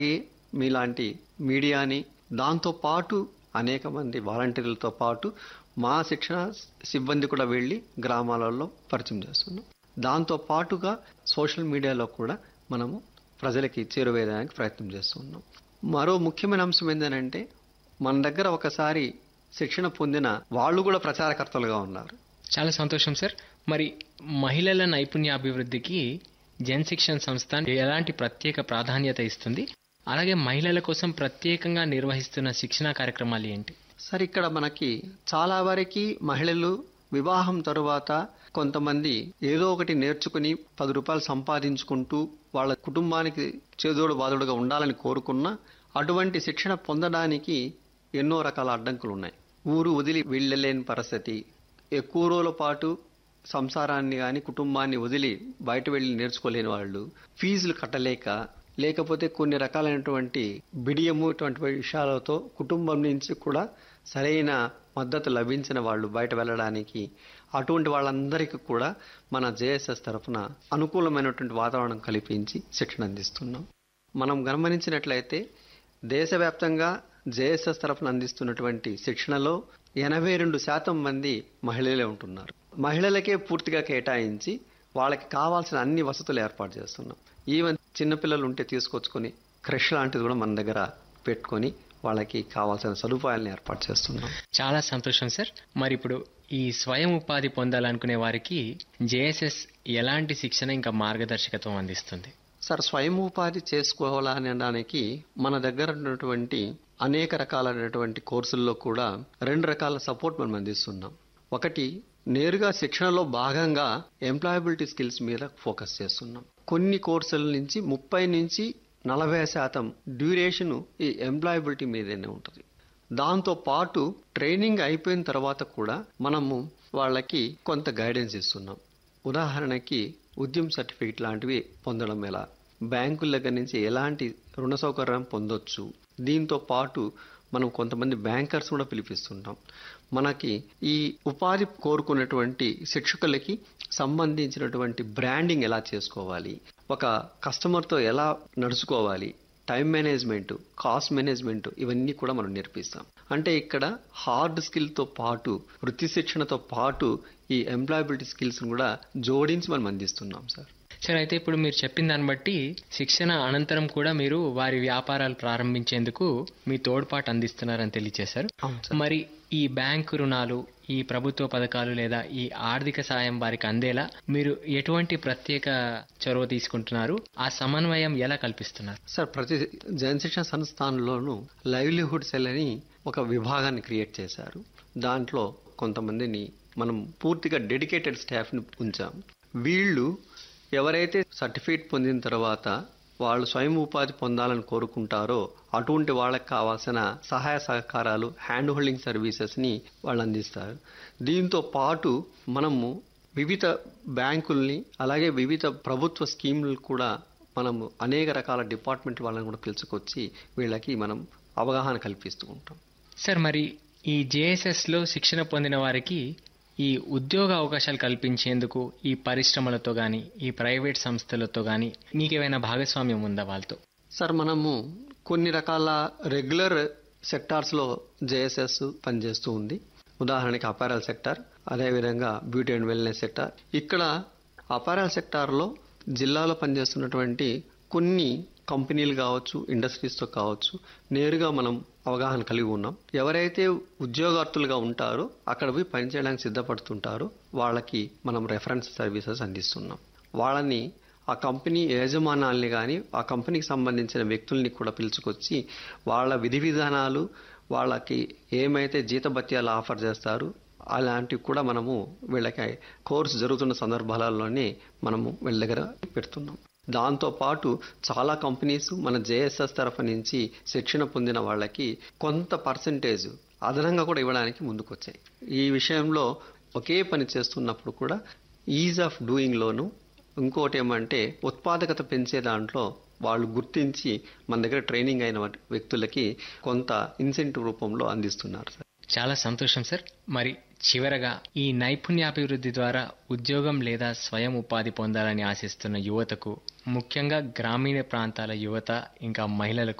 ఈ మీలాంటి మీడియాని దాంతో పాటు అనేక మంది వాలంటీర్లతో పాటు మా శిక్షణ సిబ్బంది కూడా వెళ్ళి గ్రామాలలో పరిచయం చేస్తున్నాం దాంతో పాటుగా సోషల్ మీడియాలో కూడా మనము ప్రజలకి చేరువేయడానికి ప్రయత్నం చేస్తున్నాం మరో ముఖ్యమైన అంశం ఏంటంటే మన దగ్గర ఒకసారి శిక్షణ పొందిన వాళ్ళు కూడా ప్రచారకర్తలుగా ఉన్నారు చాలా సంతోషం సార్ మరి మహిళల నైపుణ్యాభివృద్ధికి జన్ శిక్షణ్ సంస్థ ఎలాంటి ప్రత్యేక ప్రాధాన్యత ఇస్తుంది అలాగే మహిళల కోసం ప్రత్యేకంగా నిర్వహిస్తున్న శిక్షణా కార్యక్రమాలు ఏంటి సార్ ఇక్కడ మనకి చాలా వరకు మహిళలు వివాహం తరువాత కొంతమంది ఏదో ఒకటి నేర్చుకుని పది రూపాయలు సంపాదించుకుంటూ వాళ్ళ కుటుంబానికి చేదోడు బాదుడుగా ఉండాలని కోరుకున్నా అటువంటి శిక్షణ పొందడానికి ఎన్నో రకాల అడ్డంకులు ఉన్నాయి ఊరు వదిలి వెళ్ళలేని పరిస్థితి ఎక్కువ రోజుల పాటు సంసారాన్ని కానీ కుటుంబాన్ని వదిలి బయట వెళ్ళి నేర్చుకోలేని వాళ్ళు ఫీజులు కట్టలేక లేకపోతే కొన్ని రకాలైనటువంటి బిడియము ఇటువంటి విషయాలతో కుటుంబం నుంచి కూడా సరైన మద్దతు లభించిన వాళ్ళు బయట వెళ్ళడానికి అటువంటి వాళ్ళందరికీ కూడా మన జేఎస్ఎస్ తరఫున అనుకూలమైనటువంటి వాతావరణం కల్పించి శిక్షణ అందిస్తున్నాం మనం గమనించినట్లయితే దేశవ్యాప్తంగా జేఎస్ఎస్ తరఫున అందిస్తున్నటువంటి శిక్షణలో ఎనభై రెండు శాతం మంది మహిళలే ఉంటున్నారు మహిళలకే పూర్తిగా కేటాయించి వాళ్ళకి కావాల్సిన అన్ని వసతులు ఏర్పాటు చేస్తున్నాం ఈవెన్ చిన్నపిల్లలు ఉంటే తీసుకొచ్చుకొని క్రష్ లాంటిది కూడా మన దగ్గర పెట్టుకొని వాళ్ళకి కావాల్సిన సదుపాయాలను ఏర్పాటు చేస్తున్నాం చాలా సంతోషం సార్ మరి ఇప్పుడు ఈ స్వయం ఉపాధి పొందాలనుకునే వారికి జేఎస్ఎస్ ఎలాంటి శిక్షణ ఇంకా మార్గదర్శకత్వం అందిస్తుంది సార్ స్వయం ఉపాధి చేసుకోవాలనడానికి మన దగ్గర ఉన్నటువంటి అనేక రకాలైనటువంటి కోర్సుల్లో కూడా రెండు రకాల సపోర్ట్ మనం అందిస్తున్నాం ఒకటి నేరుగా శిక్షణలో భాగంగా ఎంప్లాయబిలిటీ స్కిల్స్ మీద ఫోకస్ చేస్తున్నాం కొన్ని కోర్సుల నుంచి ముప్పై నుంచి నలభై శాతం డ్యూరేషన్ ఈ ఎంప్లాయబిలిటీ మీదనే ఉంటుంది దాంతో పాటు ట్రైనింగ్ అయిపోయిన తర్వాత కూడా మనము వాళ్ళకి కొంత గైడెన్స్ ఇస్తున్నాం ఉదాహరణకి ఉద్యమ సర్టిఫికేట్ లాంటివి పొందడం ఎలా బ్యాంకుల దగ్గర నుంచి ఎలాంటి రుణ సౌకర్యం పొందొచ్చు దీంతో పాటు మనం కొంతమంది బ్యాంకర్స్ కూడా పిలిపిస్తుంటాం మనకి ఈ ఉపాధి కోరుకున్నటువంటి శిక్షకులకి సంబంధించినటువంటి బ్రాండింగ్ ఎలా చేసుకోవాలి ఒక కస్టమర్తో ఎలా నడుచుకోవాలి టైం మేనేజ్మెంట్ కాస్ట్ మేనేజ్మెంట్ ఇవన్నీ కూడా మనం నేర్పిస్తాం అంటే ఇక్కడ హార్డ్ స్కిల్తో పాటు వృత్తి శిక్షణతో పాటు ఈ ఎంప్లాయబిలిటీ స్కిల్స్ కూడా జోడించి మనం అందిస్తున్నాం సార్ సార్ అయితే ఇప్పుడు మీరు చెప్పిన దాన్ని బట్టి శిక్షణ అనంతరం కూడా మీరు వారి వ్యాపారాలు ప్రారంభించేందుకు మీ తోడ్పాటు అందిస్తున్నారని తెలియజేశారు అవును సార్ మరి ఈ బ్యాంకు రుణాలు ఈ ప్రభుత్వ పథకాలు లేదా ఈ ఆర్థిక సాయం వారికి అందేలా మీరు ఎటువంటి ప్రత్యేక చొరవ తీసుకుంటున్నారు ఆ సమన్వయం ఎలా కల్పిస్తున్నారు సార్ ప్రతి జనశిక్షణ సంస్థానంలోనూ లైవ్లీహుడ్ సెల్ అని ఒక విభాగాన్ని క్రియేట్ చేశారు దాంట్లో కొంతమందిని మనం పూర్తిగా డెడికేటెడ్ స్టాఫ్ని ఉంచాం వీళ్ళు ఎవరైతే సర్టిఫికేట్ పొందిన తర్వాత వాళ్ళు స్వయం ఉపాధి పొందాలని కోరుకుంటారో అటువంటి వాళ్ళకి కావాల్సిన సహాయ సహకారాలు హ్యాండ్ హోల్డింగ్ సర్వీసెస్ని వాళ్ళు అందిస్తారు దీంతో పాటు మనము వివిధ బ్యాంకుల్ని అలాగే వివిధ ప్రభుత్వ స్కీములు కూడా మనము అనేక రకాల డిపార్ట్మెంట్ వాళ్ళని కూడా పిలుచుకొచ్చి వీళ్ళకి మనం అవగాహన కల్పిస్తూ ఉంటాం సార్ మరి ఈ జేఎస్ఎస్ లో శిక్షణ పొందిన వారికి ఈ ఉద్యోగ అవకాశాలు కల్పించేందుకు ఈ పరిశ్రమలతో కానీ ఈ ప్రైవేట్ సంస్థలతో కానీ మీకేమైనా భాగస్వామ్యం ఉందా వాళ్ళతో సార్ మనము కొన్ని రకాల రెగ్యులర్ సెక్టార్స్లో జేఎస్ఎస్ పనిచేస్తూ ఉంది ఉదాహరణకి అపారల్ సెక్టార్ అదేవిధంగా బ్యూటీ అండ్ వెల్నెస్ సెక్టార్ ఇక్కడ అపారల్ సెక్టార్లో జిల్లాలో పనిచేస్తున్నటువంటి కొన్ని కంపెనీలు కావచ్చు ఇండస్ట్రీస్తో కావచ్చు నేరుగా మనం అవగాహన కలిగి ఉన్నాం ఎవరైతే ఉద్యోగార్థులుగా ఉంటారో అక్కడ పోయి పనిచేయడానికి సిద్ధపడుతుంటారో వాళ్ళకి మనం రెఫరెన్స్ సర్వీసెస్ అందిస్తున్నాం వాళ్ళని ఆ కంపెనీ యజమానాల్ని కానీ ఆ కంపెనీకి సంబంధించిన వ్యక్తుల్ని కూడా పిలుచుకొచ్చి వాళ్ళ విధి విధానాలు వాళ్ళకి ఏమైతే జీతభత్యాలు ఆఫర్ చేస్తారు అలాంటివి కూడా మనము వీళ్ళకి కోర్సు జరుగుతున్న సందర్భాలలోనే మనము వీళ్ళ దగ్గర పెడుతున్నాం దాంతో పాటు చాలా కంపెనీస్ మన జేఎస్ఎస్ తరఫు నుంచి శిక్షణ పొందిన వాళ్ళకి కొంత పర్సంటేజ్ అదనంగా కూడా ఇవ్వడానికి ముందుకొచ్చాయి ఈ విషయంలో ఒకే పని చేస్తున్నప్పుడు కూడా ఈజ్ ఆఫ్ డూయింగ్లోను ఇంకోటి ఏమంటే ఉత్పాదకత పెంచే దాంట్లో వాళ్ళు గుర్తించి మన దగ్గర ట్రైనింగ్ అయిన వ్యక్తులకి కొంత ఇన్సెంటివ్ రూపంలో అందిస్తున్నారు సార్ చాలా సంతోషం సార్ మరి చివరగా ఈ నైపుణ్యాభివృద్ధి ద్వారా ఉద్యోగం లేదా స్వయం ఉపాధి పొందాలని ఆశిస్తున్న యువతకు ముఖ్యంగా గ్రామీణ ప్రాంతాల యువత ఇంకా మహిళలకు